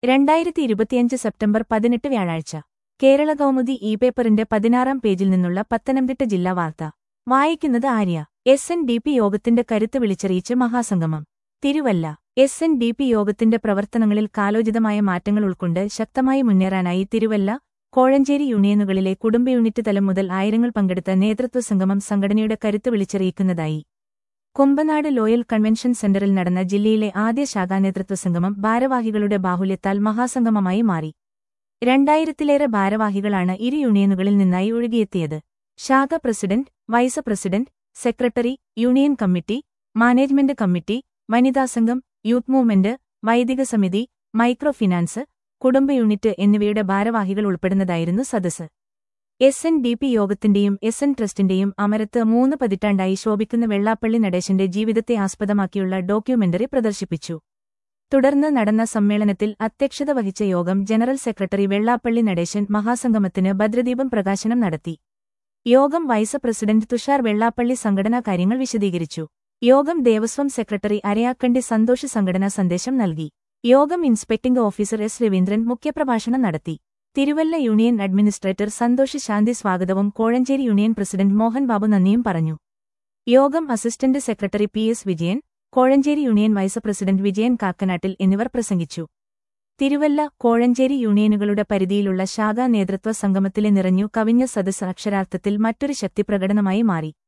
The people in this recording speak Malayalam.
രണ്ടായിരത്തി ഇരുപത്തിയഞ്ച് സെപ്റ്റംബർ പതിനെട്ട് വ്യാഴാഴ്ച കേരള കൗമുദി ഇ പേപ്പറിന്റെ പതിനാറാം പേജിൽ നിന്നുള്ള പത്തനംതിട്ട ജില്ലാ വാർത്ത വായിക്കുന്നത് Arya S N D P യോഗത്തിന്റെ കരുത്ത് വിളിച്ചറിയിച്ച് മഹാസംഗമം Thiruvalla S N D P യോഗത്തിന്റെ പ്രവർത്തനങ്ങളിൽ കാലോചിതമായ മാറ്റങ്ങൾ ഉൾക്കൊണ്ട് ശക്തമായി മുന്നേറാനായി തിരുവല്ല കോഴഞ്ചേരി യൂണിയനുകളിലെ കുടുംബ യൂണിറ്റ് തലം മുതൽ ആയിരങ്ങൾ പങ്കെടുത്ത നേതൃത്വ സംഗമം സംഘടനയുടെ കരുത്ത് വിളിച്ചറിയിക്കുന്നതായി കുമ്പനാട് ലോയൽ കൺവെൻഷൻ സെന്ററിൽ നടന്ന ജില്ലയിലെ ആദ്യ ശാഖാനേതൃത്വ സംഗമം ഭാരവാഹികളുടെ ബാഹുല്യത്താൽ മഹാസംഗമമായി മാറി രണ്ടായിരത്തിലേറെ ഭാരവാഹികളാണ് ഇരു യൂണിയനുകളിൽ നിന്നായി ഒഴുകിയെത്തിയത് ശാഖ president vice president secretary union committee management committee വനിതാ സംഘം യൂത്ത് മൂവ്മെന്റ് വൈദിക സമിതി മൈക്രോ ഫിനാൻസ് കുടുംബ യൂണിറ്റ് എന്നിവയുടെ ഭാരവാഹികൾ ഉൾപ്പെടുന്നതായിരുന്നു സദസ്സ് എസ് എൻ ഡി പി യോഗത്തിന്റെയും എസ് എൻ ട്രസ്റ്റിന്റെയും അമരത്ത് മൂന്ന് പതിറ്റാണ്ടായി ശോഭിക്കുന്ന വെള്ളാപ്പള്ളി നടേശന്റെ ജീവിതത്തെ ആസ്പദമാക്കിയുള്ള ഡോക്യുമെന്ററി പ്രദർശിപ്പിച്ചു തുടർന്ന് നടന്ന സമ്മേളനത്തിൽ അധ്യക്ഷത വഹിച്ച യോഗം ജനറൽ സെക്രട്ടറി വെള്ളാപ്പള്ളി നടേശൻ മഹാസംഗമത്തിന് ഭദ്രദീപം പ്രകാശനം നടത്തി യോഗം വൈസ് പ്രസിഡന്റ് തുഷാർ വെള്ളാപ്പള്ളി സംഘടനാ കാര്യങ്ങൾ വിശദീകരിച്ചു യോഗം ദേവസ്വം സെക്രട്ടറി അരയാക്കണ്ടി സന്തോഷ് സംഘടനാ സന്ദേശം നൽകി യോഗം ഇൻസ്പെക്ടിംഗ് ഓഫീസർ എസ് രവീന്ദ്രൻ മുഖ്യപ്രഭാഷണം നടത്തി തിരുവല്ല യൂണിയൻ അഡ്മിനിസ്ട്രേറ്റർ സന്തോഷ് ശാന്തി സ്വാഗതവും കോഴഞ്ചേരി യൂണിയൻ പ്രസിഡന്റ് മോഹൻ ബാബു നന്ദിയും പറഞ്ഞു യോഗം assistant secretary P S Vijayan Kozhencherry union vice president Vijayan കാക്കനാട്ടിൽ എന്നിവർ പ്രസംഗിച്ചു തിരുവല്ല കോഴഞ്ചേരി യൂണിയനുകളുടെ പരിധിയിലുള്ള ശാഖാ നേതൃത്വ സംഗമത്തിലെ നിറഞ്ഞു കവിഞ്ഞ സദസ് അക്ഷരാർത്ഥത്തിൽ മറ്റൊരു ശക്തിപ്രകടനമായി മാറി